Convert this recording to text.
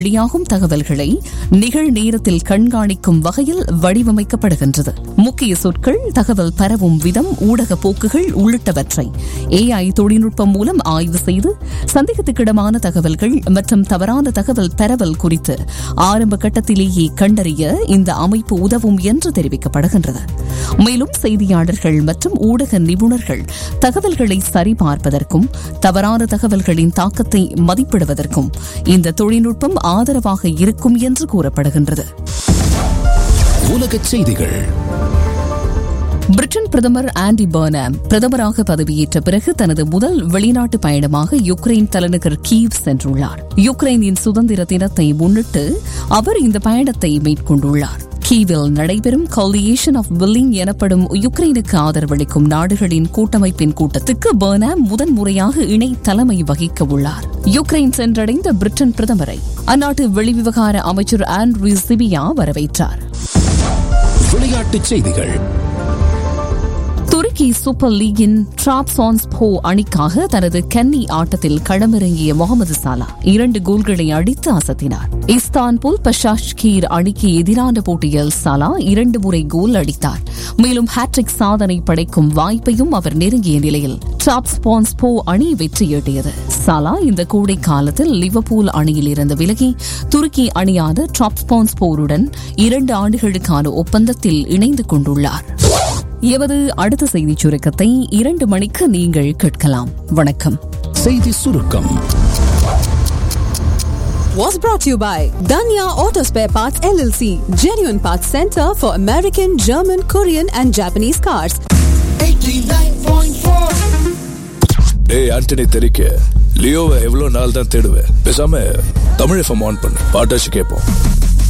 வெளியாகும் தகவல்களை நிகழ்நேரத்தில் கண்காணிக்கும் வகையில் வடிவமைக்கப்படுகின்றது முக்கிய சொற்கள் தகவல் பரவும் விதம் ஊடக போக்குகள் உள்ளிட்டவற்றை ஏஐ தொழில்நுட்பம் மூலம் ஆய்வு செய்து சந்தேகத்துக்கிடமான தகவல்கள் மற்றும் தவறான தகவல் பரவல் குறித்து ஆரம்ப கட்டத்திலேயே கண்டறிய இந்த அமைப்பு உதவும் என்று தெரிவிக்கப்படுகின்றது மேலும் செய்தியாளர்கள் மற்றும் ஊடக நிபுணர்கள் தகவல்களை சரிபார்ப்பதற்கும் தவறான தகவல்களின் தாக்கத்தை மதிப்பிடுவதற்கும் இந்த தொழில்நுட்பம் ஆதரவாக இருக்கும் என்று கூறப்படுகின்றது உலகச் செய்திகள் பிரிட்டன் பிரதமர் ஆண்டி பர்னாம் பிரதமராக பதவியேற்ற பிறகு தனது முதல் வெளிநாட்டு பயணமாக யுக்ரைன் தலைநகர் கீவ் சென்றுள்ளார் யுக்ரைனின் சுதந்திர தினத்தை முன்னிட்டு அவர் இந்த பயணத்தை மேற்கொண்டுள்ளார் கீவில் நடைபெறும் காலியேஷன் ஆஃப் வில்லிங் எனப்படும் யுக்ரைனுக்கு ஆதரவளிக்கும் நாடுகளின் கூட்டமைப்பின் கூட்டத்துக்கு பர்னாம் முதன்முறையாக இணை தலைமை வகிக்க உள்ளார் யுக்ரைன் சென்றடைந்த பிரிட்டன் பிரதமரை அந்நாட்டு வெளிவிவகார அமைச்சர் ஆண்ட்ரி சிபியா வரவேற்றார் விளையாட்டுச் செய்திகள் துருக்கி சூப்பர் லீகின் டிராப்சான்ஸ்போ அணிக்காக தனது கன்னி ஆட்டத்தில் களமிறங்கிய முகமது சாலா இரண்டு கோல்களை அடித்து அசத்தினார் இஸ்தான்புல் பஷாஷ்கீர் அணிக்கு எதிரான போட்டியில் சாலா இரண்டு முறை கோல் அடித்தார் மேலும் ஹாட்ரிக் சாதனை படைக்கும் வாய்ப்பையும் அவர் நெருங்கிய நிலையில் டிராப்ஸ்பான்ஸ்போ அணி வெற்றியீட்டியது சாலா இந்த கோடை காலத்தில் லிவர்பூல் அணியில் இருந்து விலகி துருக்கி அணியான டிராப்ஸ்பான்ஸ்போருடன் இரண்டு ஆண்டுகளுக்கான ஒப்பந்தத்தில் இணைந்து கொண்டுள்ளார் எவது அடுத்த செய்திச் சுருக்கத்தை இரண்டு மணிக்கு நீங்கள் கேட்கலாம் வணக்கம் செய்தி சுருக்கம் was brought to you by Danya Auto Spare Parts LLC, genuine parts center for American, German, Korean, and Japanese cars. டேய் ஆண்டனி தெரிக்க லியோவை எவ்வளவு நாள் தான் தேடுவேன் பேசாம தமிழ் எஃப்எம் ஆன் பண்ணு பாட்டாச்சு கேட்போம்